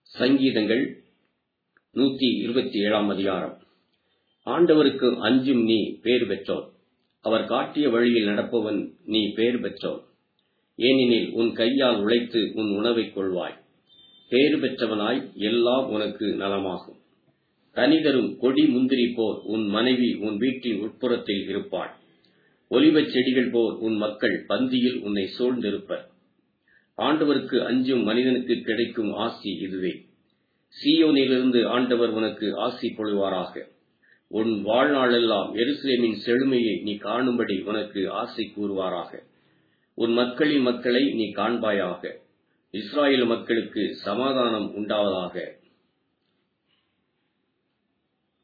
சங்கீதங்கள் நூற்றி இருபத்தி ஏழாம் அதிகாரம் ஆண்டவருக்கு அஞ்சும் நீ பேர் பெற்றோர் அவர் காட்டிய வழியில் நடப்பவன் நீ பேர் பெற்றோர் ஏனெனில் உன் கையால் உழைத்து உன் உணவைக் கொள்வாய் பேறு பெற்றவனாய் எல்லாம் உனக்கு நலமாகும் கனிதரும் கொடி முந்திரி போர் உன் மனைவி உன் வீட்டின் உட்புறத்தில் இருப்பாள் ஒலிவச் செடிகள் போர் உன் மக்கள் பந்தியில் உன்னை சூழ்ந்திருப்பர் ஆண்டவருக்கு அஞ்சும் மனிதனுக்கு கிடைக்கும் ஆசி இதுவே சீயோனிலிருந்து ஆண்டவர் உனக்கு ஆசி பொழிவாராக உன் வாழ்நாளெல்லாம் எருசலேமின் செழுமையை நீ காணும்படி உனக்கு ஆசை கூறுவாராக உன் மக்களின் மக்களை நீ காண்பாயாக இஸ்ராயேல் மக்களுக்கு சமாதானம் உண்டாவதாக